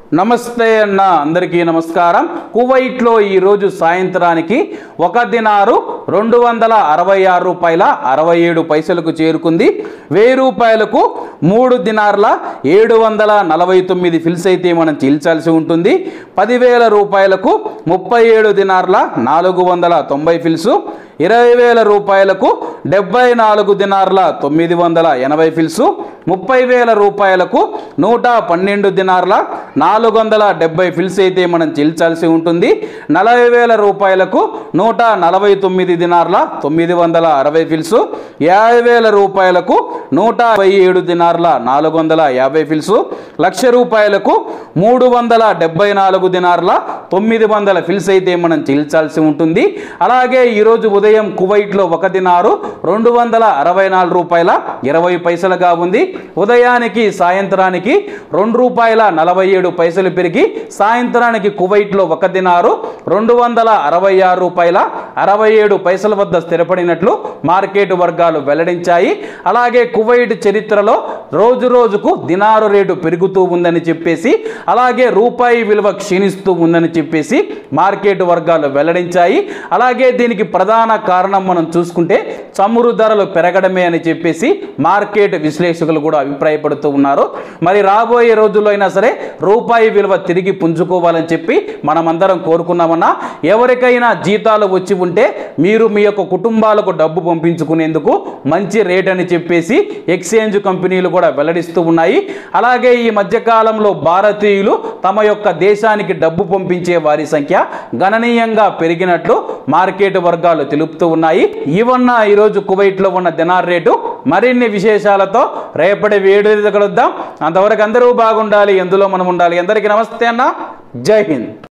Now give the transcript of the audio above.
నమస్తే అన్న అందరికీ నమస్కారం కువైట్లో ఈరోజు సాయంత్రానికి ఒక దినారు రెండు వందల అరవై ఆరు రూపాయల అరవై ఏడు పైసలకు చేరుకుంది వెయ్యి రూపాయలకు మూడు దినార్ల ఏడు వందల నలభై తొమ్మిది ఫిల్స్ అయితే మనం చీల్చాల్సి ఉంటుంది పదివేల రూపాయలకు ముప్పై ఏడు దినార్ల నాలుగు వందల తొంభై ఫిల్సు ఇరవై వేల రూపాయలకు డెబ్బై నాలుగు దినార్ల తొమ్మిది వందల ఎనభై ఫిల్సు ముప్పై వేల రూపాయలకు నూట పన్నెండు దినార్ల నాలుగు వందల డెబ్బై ఫిల్స్ అయితే మనం చెల్లించాల్సి ఉంటుంది నలభై వేల రూపాయలకు నూట నలభై తొమ్మిది దినార్ల తొమ్మిది వందల అరవై ఫిల్సు యాభై వేల రూపాయలకు నూట అరవై ఏడు దినార్ల నాలుగు వందల యాభై ఫిల్సు లక్ష రూపాయలకు మూడు వందల డెబ్బై నాలుగు దినార్ల తొమ్మిది వందల ఫిల్స్ అయితే మనం చెల్లించాల్సి ఉంటుంది అలాగే ఈరోజు ఉదయం కువైట్లో ఒక దినారు రెండు వందల అరవై నాలుగు రూపాయల ఇరవై పైసలుగా ఉంది ఉదయానికి సాయంత్రానికి రెండు రూపాయల నలభై ఏడు పైసలు పెరిగి సాయంత్రానికి కువైట్లో ఒక దినారు రెండు వందల అరవై ఆరు రూపాయల అరవై ఏడు పైసల వద్ద స్థిరపడినట్లు మార్కెట్ వర్గాలు వెల్లడించాయి అలాగే కువైట్ చరిత్రలో రోజు రోజుకు దినారు రేటు పెరుగుతూ ఉందని చెప్పేసి అలాగే రూపాయి విలువ క్షీణిస్తూ ఉందని చెప్పేసి మార్కెట్ వర్గాలు వెల్లడించాయి అలాగే దీనికి ప్రధాన కారణం మనం చూసుకుంటే చమురు ధరలు పెరగడమే అని చెప్పేసి మార్కెట్ విశ్లేషకులు కూడా అభిప్రాయపడుతూ ఉన్నారు మరి రాబోయే రోజుల్లో అయినా సరే రూపాయి విలువ తిరిగి పుంజుకోవాలని చెప్పి మనమందరం కోరుకున్నామన్నా ఎవరికైనా జీతాలు వచ్చి ఉంటే మీరు మీ యొక్క కుటుంబాలకు డబ్బు పంపించుకునేందుకు మంచి రేట్ అని చెప్పేసి ఎక్స్చేంజ్ కంపెనీలు కూడా వెల్లడిస్తూ ఉన్నాయి అలాగే ఈ మధ్యకాలంలో భారతీయులు తమ యొక్క దేశానికి డబ్బు పంపించే వారి సంఖ్య గణనీయంగా పెరిగినట్లు మార్కెట్ వర్గాలు తెలుపుతూ ఉన్నాయి ఇవన్న ఈరోజు కువైట్లో ఉన్న దినార్ రేటు మరిన్ని విశేషాలతో రేపటి వేడి కలుద్దాం అంతవరకు అందరూ బాగుండాలి ఎందులో మనం ఉండాలి అందరికీ నమస్తే అన్న జై హింద్